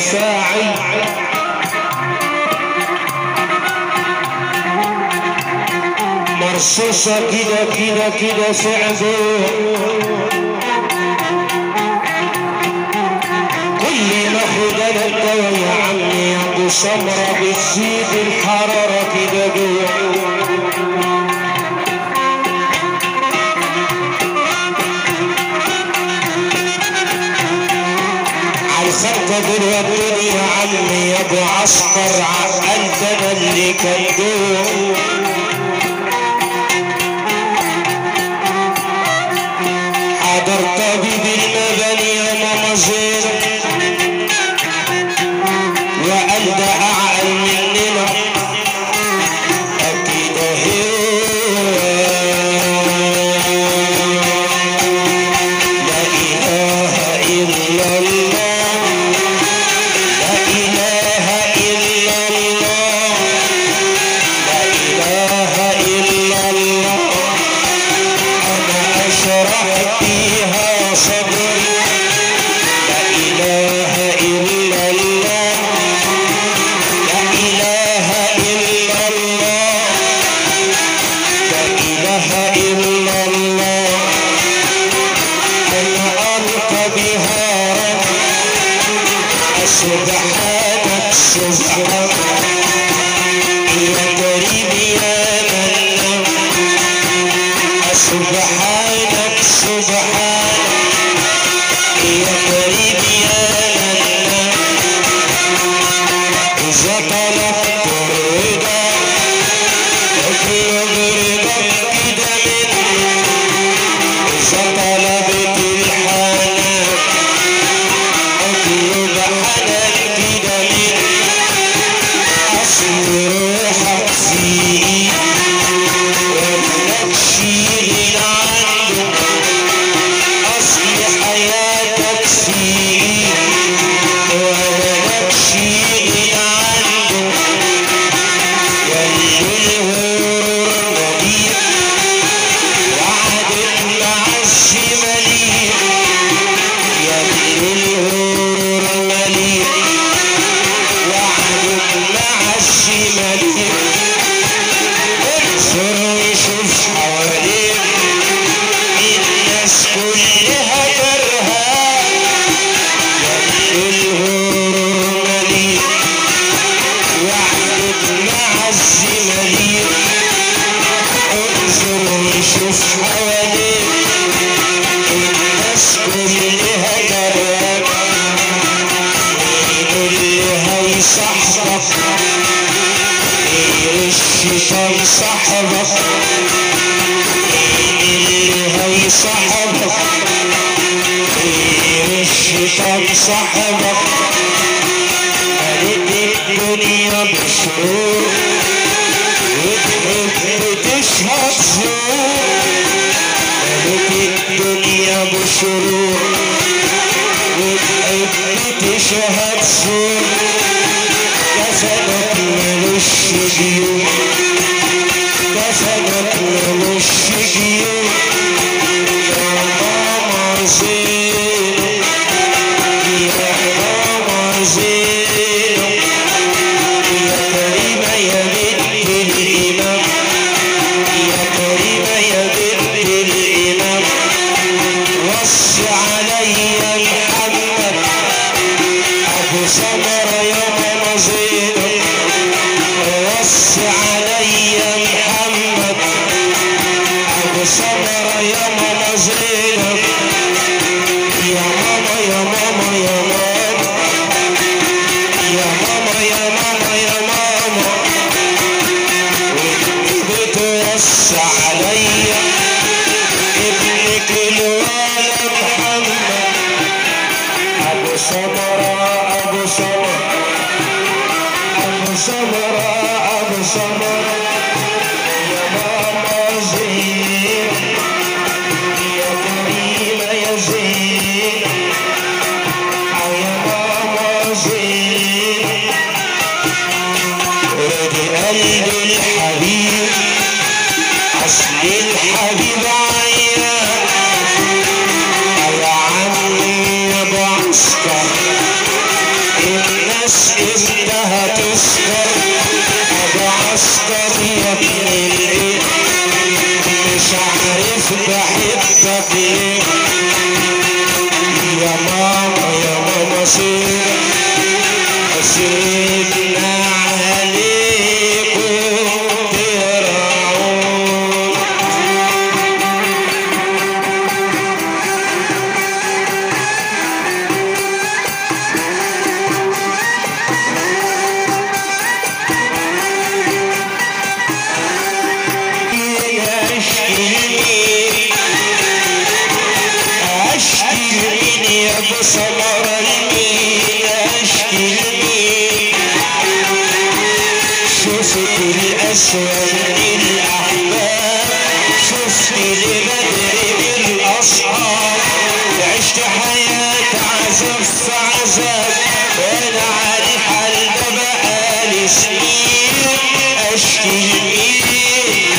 رفاعي مرصوصة كده كده كده في عدو كل ما خد انا الدواء يا عمي يا ابو سمرة بتزيد الحرارة كده جوه عالخطة دول ودوني يا عمي يا ابو عسكر عقلت انا اللي كان جوه حضر طبيب المباني يا ماما زينب وقال ده اعقل مننا اكيد لا اله الا الله لا اله الا الله لا اله الا الله انا اشرح فيها صبري لا اله الا الله لا اله الا الله لا اله الا الله انا القى بها رب سبحانك سبحانك يا كريم يا منان سبحانك سبحانك يا كريم يا منان إذا طلبت الرضا اطلب رضاك كده مني إذا طلبت الحنان اطلب حنان كده مني أصل روحك في وابنك شيل عنده أصل حياتك في وابنك شيل عنده يلي الهور مليء وعدك مع الشمالية يلي الهور مليء وعدك مع الشمالية انظر وشوف حواليك الناس كلها كرهاك يلي الهور مليء وعدك مع الزمالين انظر وشوف حواليك الناس كلها كرهاك مين اللي هيصاحبك غير الشيطان صاحبك مين اللي هيصاحبك غير الشيطان صاحبك ملك الدنيا بشرور وتحب تشهد زور ملك الدنيا بشرور وتحب تشهد زور كفنك ملوش جيوب كفنك ملوش جيوب يا ماما زينب يا ماما زينب يا كريمة يا بنت الإمام يا كريمة يا بنت الإمام وص عليا محمد أبو سمرة يا ماما زينب وص عليا محمد أبو سمرة يا ماما زينب يا ماما يا ماما يا ماما يا ماما يا ماما يا ماما بتوصى عليا ابنك الولد محمد ابو سمرة ابو سمرة ابو سمرة ابو سمرة يا ماما زين يا كريمة يا زين يا ماما زين ردي قلبي الحبيب اصل الحبيب عيان يا عمي يا ابو عسكر الناس امتى هتسكر ابو عسكر يا ابن الايه مش عارف بحبك ليه يا ماما يا ماما سيبك سيبنا عليكم ترعون اشكي لمين يا ابو سمر المين اشكي لمين شفت الاسود الاحباب شفت البدر بالاصحاب عشت حياة عذاب في عذاب وانا على الحال ده بقالي سنين اشكي لمين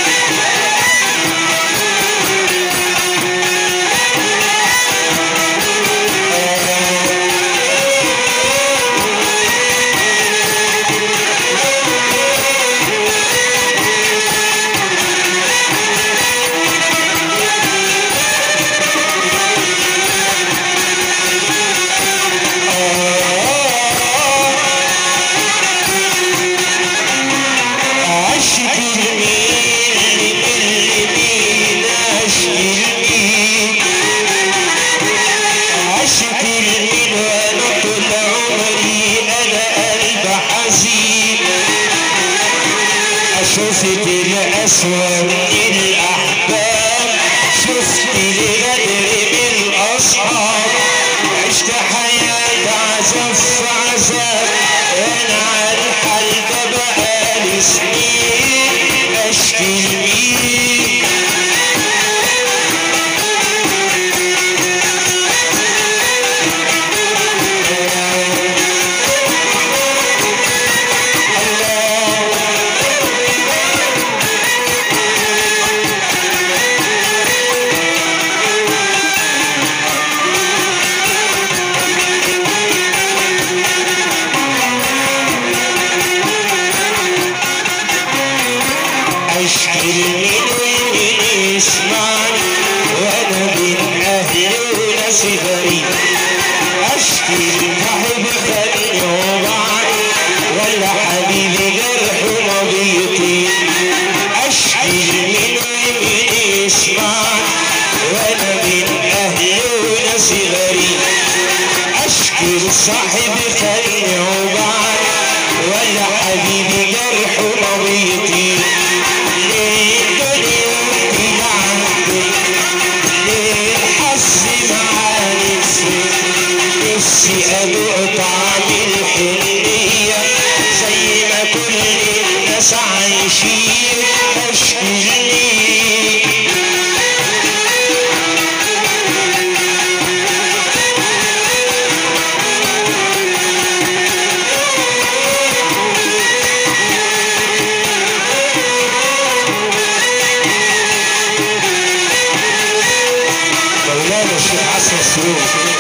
اشكي لمين لمين اشكي لمين اشكي لمين وانا طول عمري انا قلب حزين شفت الاسود من الاحباب شفت الغدر بالاصحاب عشت حياة عذاب في عذاب انا على الحال ده بقالي سنين اشكي لمين اشكي لمين ومين يسمعني وانا بين اهلي وناس غريب اشكي لصاحب خلي وبعد ولا حبيبي جرح مضيتي اشكي لمين ومين يسمعني وانا بين اهلي وناس غريب اشكي لصاحب خلي وبعد ولا حبيبي جرح مضيتي ليه الدنيا بتلعب ليه الحظ معاني نفسي ادوق طعم الحنية زي ما كل الناس عايشين اشكي ليه مولانا الشيخ حسن السرور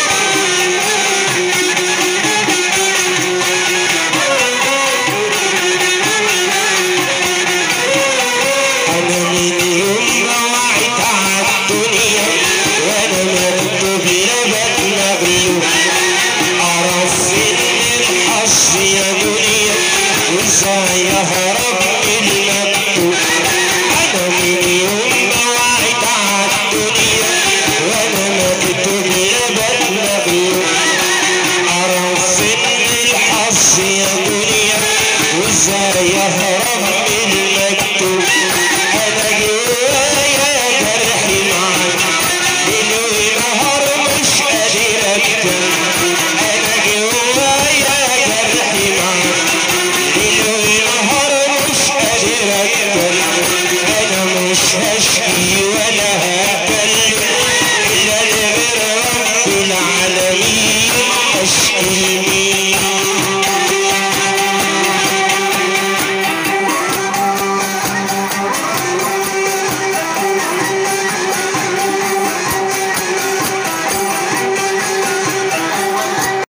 أنا من يوم ما وعيت عالدنيا وأنا مكتوب لبك مغلوب أعرف إن الحظ يا دنيا وإزاي أهرب من المكتوب أنا من يوم ما وعيت عالدنيا وأنا مكتوب لبك مغلوب أعرف إن الحظ يا دنيا وإزاي أهرب من المكتوب أنا جوايا جرحي معاك ليل ونهار مش قادر أكتم